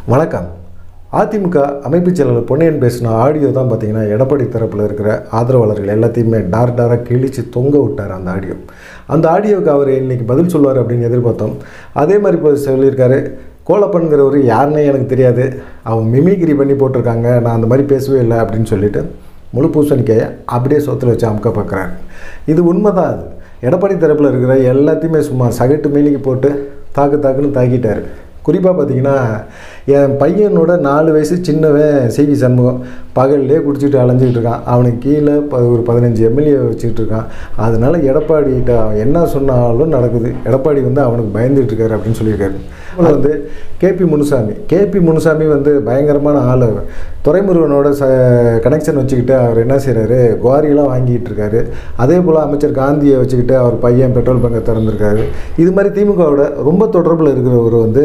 வணக்கம் அதிமுக அமைப்புச் செயலாளர் பொன்னையன் பேசின ஆடியோ தான் பார்த்தீங்கன்னா எடப்பாடி தரப்பில் இருக்கிற ஆதரவாளர்கள் எல்லாத்தையுமே டார் டாராக கிழிச்சு தொங்க விட்டார் அந்த ஆடியோ அந்த ஆடியோவுக்கு அவர் இன்னைக்கு பதில் சொல்வார் அப்படின்னு எதிர்பார்த்தோம் அதே மாதிரி இப்போ சொல்லியிருக்காரு கோலப்பன்கிறவர் யாருன்னே எனக்கு தெரியாது அவன் மிமிக்ரி பண்ணி போட்டிருக்காங்க நான் அந்த மாதிரி பேசவே இல்லை அப்படின்னு சொல்லிட்டு முழு பூசணிக்காயை அப்படியே சொத்தில் வச்சு அமுக்க பார்க்குறாரு இது உண்மை தான் அது எடப்பாடி தரப்பில் இருக்கிற எல்லாத்தையுமே சும்மா சகட்டு மேனிக்கு போட்டு தாக்கு தாக்குன்னு தாக்கிட்டார் குறிப்பாக பார்த்தீங்கன்னா என் பையனோட நாலு வயசு சின்னவன் சிவி சண்முகம் பகல்லே குடிச்சிட்டு அலைஞ்சிக்கிட்டு இருக்கான் அவனுக்கு கீழே ப ஒரு பதினஞ்சு எம்எல்ஏ வச்சுக்கிட்டு இருக்கான் அதனால் எடப்பாடிகிட்ட அவன் என்ன சொன்னாலும் நடக்குது எடப்பாடி வந்து அவனுக்கு பயந்துட்டு இருக்காரு அப்படின்னு சொல்லியிருக்காரு அப்புறம் வந்து கேபி முனுசாமி கேபி முனுசாமி வந்து பயங்கரமான ஆள் அவர். துரைமுருகனோட ச கனெக்ஷன் வச்சுக்கிட்டு அவர் என்ன செய்கிறாரு குவாரியெல்லாம் வாங்கிட்டு இருக்காரு அதே போல் அமைச்சர் காந்தியை வச்சுக்கிட்டு அவர் பையன் பெட்ரோல் பங்கை திறந்திருக்காரு இது மாதிரி திமுகவோட ரொம்ப தொடர்பில் இருக்கிறவர் வந்து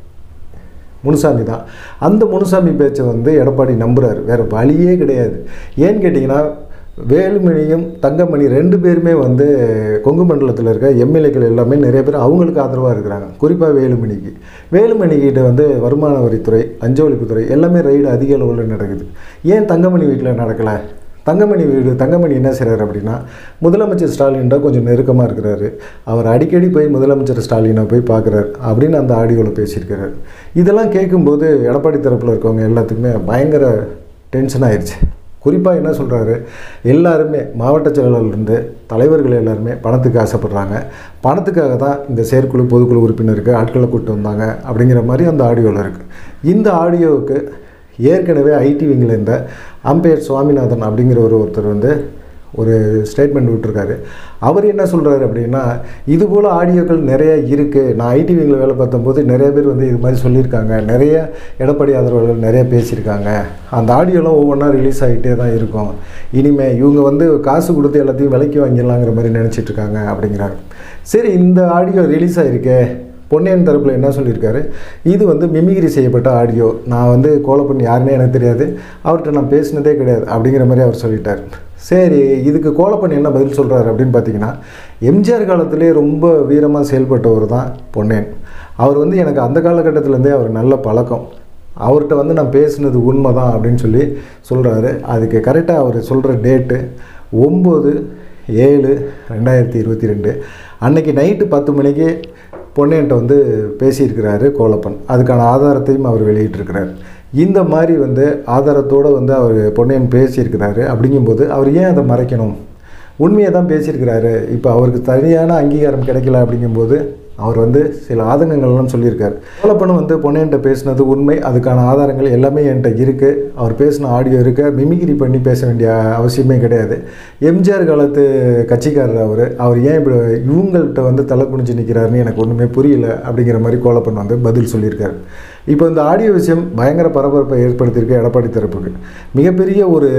முனுசாமி தான் அந்த முனுசாமி பேச்சை வந்து எடப்பாடி நம்புறாரு வேறு வழியே கிடையாது ஏன்னு கேட்டிங்கன்னா வேலுமணியும் தங்கமணி ரெண்டு பேருமே வந்து கொங்கு மண்டலத்தில் இருக்க எம்எல்ஏக்கள் எல்லாமே நிறைய பேர் அவங்களுக்கு ஆதரவாக இருக்கிறாங்க குறிப்பாக வேலுமணிக்கு வேலுமணிக்கிட்ட வந்து வருமான வரித்துறை லஞ்ச ஒழிப்புத்துறை எல்லாமே ரைடு அதிக அளவில் நடக்குது ஏன் தங்கமணி வீட்டில் நடக்கலை தங்கமணி வீடு தங்கமணி என்ன செய்கிறாரு அப்படின்னா முதலமைச்சர் ஸ்டாலின்ட கொஞ்சம் நெருக்கமாக இருக்கிறாரு அவர் அடிக்கடி போய் முதலமைச்சர் ஸ்டாலினை போய் பார்க்குறாரு அப்படின்னு அந்த ஆடியோவில் பேசியிருக்கிறாரு இதெல்லாம் கேட்கும்போது எடப்பாடி தரப்பில் இருக்கவங்க எல்லாத்துக்குமே பயங்கர டென்ஷன் ஆயிடுச்சு குறிப்பாக என்ன சொல்கிறாரு எல்லாருமே மாவட்ட செயலாளர்லேருந்து தலைவர்கள் எல்லாருமே பணத்துக்கு ஆசைப்படுறாங்க பணத்துக்காக தான் இந்த செயற்குழு பொதுக்குழு உறுப்பினருக்கு ஆட்களை கூப்பிட்டு வந்தாங்க அப்படிங்கிற மாதிரி அந்த ஆடியோவில் இருக்குது இந்த ஆடியோவுக்கு ஏற்கனவே ஐடி விங்கில் இருந்த அம்பேர் சுவாமிநாதன் அப்படிங்கிற ஒரு ஒருத்தர் வந்து ஒரு ஸ்டேட்மெண்ட் விட்டுருக்காரு அவர் என்ன சொல்கிறாரு அப்படின்னா இது போல் ஆடியோக்கள் நிறைய இருக்குது நான் ஐடி விங்கில் வேலை பார்த்தம்போது நிறைய பேர் வந்து இது மாதிரி சொல்லியிருக்காங்க நிறைய எடப்பாடி ஆதரவாளர்கள் நிறைய பேசியிருக்காங்க அந்த ஆடியோலாம் ஒவ்வொன்றா ரிலீஸ் ஆகிட்டே தான் இருக்கும் இனிமேல் இவங்க வந்து காசு கொடுத்து எல்லாத்தையும் விலைக்கு வாங்கிடலாங்கிற மாதிரி நினச்சிட்டு இருக்காங்க அப்படிங்கிறாங்க சரி இந்த ஆடியோ ரிலீஸ் ஆகிருக்கே பொன்னியன் தரப்பில் என்ன சொல்லியிருக்காரு இது வந்து மிமிகிரி செய்யப்பட்ட ஆடியோ நான் வந்து கோலப்பன் யாருன்னே எனக்கு தெரியாது அவர்கிட்ட நான் பேசினதே கிடையாது அப்படிங்கிற மாதிரி அவர் சொல்லிட்டார் சரி இதுக்கு கோலப்பன் என்ன பதில் சொல்கிறாரு அப்படின்னு பார்த்தீங்கன்னா எம்ஜிஆர் காலத்திலே ரொம்ப வீரமாக செயல்பட்டவர் தான் பொன்னேன் அவர் வந்து எனக்கு அந்த காலகட்டத்திலேருந்தே அவர் நல்ல பழக்கம் அவர்கிட்ட வந்து நான் பேசுனது உண்மை தான் அப்படின்னு சொல்லி சொல்கிறாரு அதுக்கு கரெக்டாக அவர் சொல்கிற டேட்டு ஒம்பது ஏழு ரெண்டாயிரத்தி இருபத்தி ரெண்டு அன்னைக்கு நைட்டு பத்து மணிக்கு பொன்னையன்ட்ட வந்து பேசியிருக்கிறாரு கோலப்பன் அதுக்கான ஆதாரத்தையும் அவர் வெளியிட்டிருக்கிறார் இந்த மாதிரி வந்து ஆதாரத்தோடு வந்து அவர் பொன்னையன் பேசியிருக்கிறாரு அப்படிங்கும்போது அவர் ஏன் அதை மறைக்கணும் உண்மையை தான் பேசியிருக்கிறாரு இப்போ அவருக்கு சரியான அங்கீகாரம் கிடைக்கல அப்படிங்கும்போது அவர் வந்து சில ஆதங்கங்கள்லாம் சொல்லியிருக்காரு கோலப்பனும் வந்து பொன்னையன்ட்ட பேசினது உண்மை அதுக்கான ஆதாரங்கள் எல்லாமே என்கிட்ட இருக்குது அவர் பேசின ஆடியோ இருக்க மிமிகிரி பண்ணி பேச வேண்டிய அவசியமே கிடையாது எம்ஜிஆர் காலத்து கட்சிக்காரர் அவர் அவர் ஏன் இப்படி இவங்கள்ட்ட வந்து தலை குனிஞ்சு நிற்கிறாருன்னு எனக்கு ஒன்றுமே புரியல அப்படிங்கிற மாதிரி கோலப்பன் வந்து பதில் சொல்லியிருக்காரு இப்போ இந்த ஆடியோ விஷயம் பயங்கர பரபரப்பை ஏற்படுத்தியிருக்கு எடப்பாடி தரப்புக்கு மிகப்பெரிய ஒரு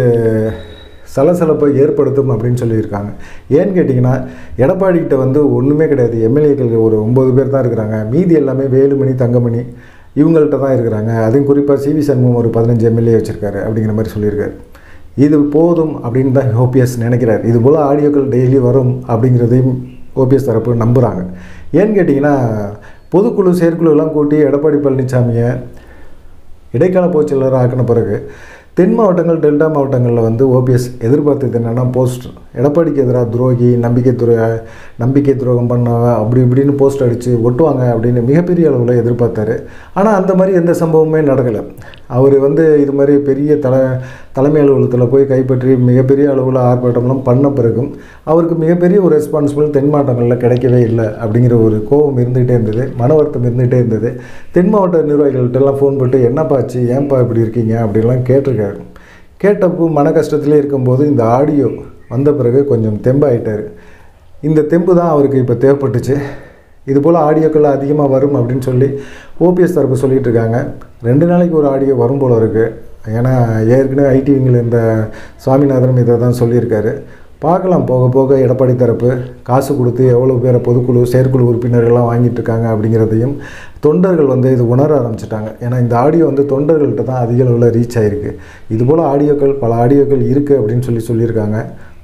சலசலப்பை ஏற்படுத்தும் அப்படின்னு சொல்லியிருக்காங்க ஏன்னு கேட்டிங்கன்னா எடப்பாடிக்கிட்ட வந்து ஒன்றுமே கிடையாது எம்எல்ஏக்கள் ஒரு ஒம்பது பேர் தான் இருக்கிறாங்க மீதி எல்லாமே வேலுமணி தங்கமணி இவங்கள்ட்ட தான் இருக்கிறாங்க அதுவும் குறிப்பாக சிவி சண்முகம் ஒரு பதினஞ்சு எம்எல்ஏ வச்சுருக்காரு அப்படிங்கிற மாதிரி சொல்லியிருக்காரு இது போதும் அப்படின்னு தான் ஓபிஎஸ் நினைக்கிறார் இது போல் ஆடியோக்கள் டெய்லி வரும் அப்படிங்கிறதையும் ஓபிஎஸ் தரப்பு நம்புகிறாங்க ஏன்னு கேட்டிங்கன்னா பொதுக்குழு செயற்குழுலாம் கூட்டி எடப்பாடி பழனிசாமியை இடைக்கால பொதுச்செயலர் ஆக்கின பிறகு தென் மாவட்டங்கள் டெல்டா மாவட்டங்களில் வந்து ஓபிஎஸ் எதிர்பார்த்தது என்னென்னா போஸ்ட் எடப்பாடிக்கு எதிராக துரோகி நம்பிக்கை துறை நம்பிக்கை துரோகம் பண்ண அப்படி இப்படின்னு போஸ்ட் அடித்து ஒட்டுவாங்க அப்படின்னு மிகப்பெரிய அளவில் எதிர்பார்த்தாரு ஆனால் அந்த மாதிரி எந்த சம்பவமே நடக்கலை அவர் வந்து இது மாதிரி பெரிய தலை தலைமை அலுவலகத்தில் போய் கைப்பற்றி மிகப்பெரிய அளவில் ஆர்ப்பாட்டம்லாம் பண்ண பிறகும் அவருக்கு மிகப்பெரிய ஒரு ரெஸ்பான்சிபிள் தென் மாவட்டங்களில் கிடைக்கவே இல்லை அப்படிங்கிற ஒரு கோபம் இருந்துகிட்டே இருந்தது மன வருத்தம் இருந்துகிட்டே இருந்தது தென் மாவட்ட நிர்வாகிகள்கிட்டலாம் ஃபோன் போட்டு என்னப்பா ஆச்சு ஏன்பா இப்படி இருக்கீங்க அப்படின்லாம் கேட்டிருக்காரு கேட்டப்போ மன கஷ்டத்திலே இருக்கும்போது இந்த ஆடியோ வந்த பிறகு கொஞ்சம் தெம்பாயிட்டார் இந்த தெம்பு தான் அவருக்கு இப்போ தேவைப்பட்டுச்சு இது போல் ஆடியோக்கள் அதிகமாக வரும் அப்படின்னு சொல்லி ஓபிஎஸ் தரப்பு சொல்லிகிட்டு இருக்காங்க ரெண்டு நாளைக்கு ஒரு ஆடியோ வரும் போல இருக்குது ஏன்னா ஏற்கனவே ஐடி விங்கில் இருந்த சுவாமிநாதனும் இதை தான் சொல்லியிருக்காரு பார்க்கலாம் போக போக எடப்பாடி தரப்பு காசு கொடுத்து எவ்வளோ பேரை பொதுக்குழு செயற்குழு உறுப்பினர்கள்லாம் வாங்கிட்டு இருக்காங்க அப்படிங்கிறதையும் தொண்டர்கள் வந்து இது உணர ஆரம்பிச்சிட்டாங்க ஏன்னா இந்த ஆடியோ வந்து தொண்டர்கள்ட்ட தான் அதிக அளவில் ரீச் ஆகிருக்கு இதுபோல் ஆடியோக்கள் பல ஆடியோக்கள் இருக்குது அப்படின்னு சொல்லி சொல்லியிருக்காங்க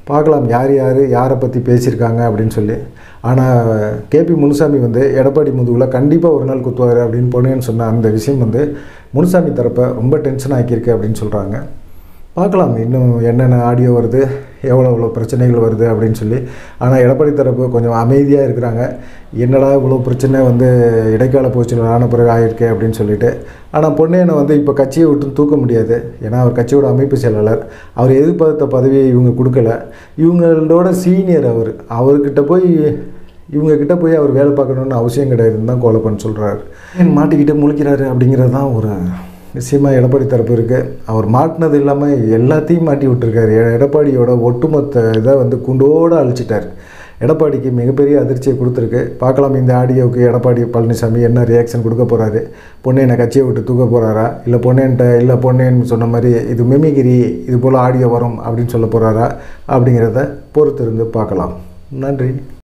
பார்க்கலாம் யார் யார் யாரை பற்றி பேசியிருக்காங்க அப்படின்னு சொல்லி ஆனால் கேபி முனுசாமி வந்து எடப்பாடி முதுகில் கண்டிப்பாக ஒரு நாள் குத்துவார் அப்படின்னு பொண்ணுன்னு சொன்ன அந்த விஷயம் வந்து முனுசாமி தரப்பை ரொம்ப டென்ஷன் ஆக்கியிருக்கு அப்படின்னு சொல்கிறாங்க பார்க்கலாம் இன்னும் என்னென்ன ஆடியோ வருது எவ்வளோ எவ்வளோ பிரச்சனைகள் வருது அப்படின்னு சொல்லி ஆனால் எடப்பாடி தரப்பு கொஞ்சம் அமைதியாக இருக்கிறாங்க என்னடா இவ்வளோ பிரச்சனை வந்து இடைக்கால போச்சு ஆன பிறகு ஆகிருக்கே அப்படின்னு சொல்லிட்டு ஆனால் பொன்னையனை வந்து இப்போ கட்சியை விட்டு தூக்க முடியாது ஏன்னா அவர் கட்சியோட அமைப்பு செயலாளர் அவர் எதிர்பார்த்த பதவியை இவங்க கொடுக்கல இவங்களோட சீனியர் அவர் அவர்கிட்ட போய் இவங்க கிட்ட போய் அவர் வேலை பார்க்கணுன்னு அவசியம் கிடையாதுன்னு தான் கோலப்பன் சொல்கிறாரு மாட்டிக்கிட்டு முழிக்கிறாரு அப்படிங்கிறது தான் ஒரு நிச்சயமா எடப்பாடி தரப்பு இருக்குது அவர் மாட்டினது இல்லாமல் எல்லாத்தையும் மாட்டி விட்டுருக்காரு எ- எடப்பாடியோட ஒட்டுமொத்த இதை வந்து குண்டோடு அழிச்சிட்டார் எடப்பாடிக்கு மிகப்பெரிய அதிர்ச்சியை கொடுத்துருக்கு பார்க்கலாம் இந்த ஆடியோவுக்கு எடப்பாடி பழனிசாமி என்ன ரியாக்ஷன் கொடுக்க போகிறாரு பொன்னையனை கட்சியை விட்டு தூக்க போகிறாரா இல்லை பொன்னையன்ட்ட இல்லை பொன்னையன் சொன்ன மாதிரி இது மிமிகிரி இது போல் ஆடியோ வரும் அப்படின்னு சொல்ல போகிறாரா அப்படிங்கிறத பொறுத்திருந்து பார்க்கலாம் நன்றி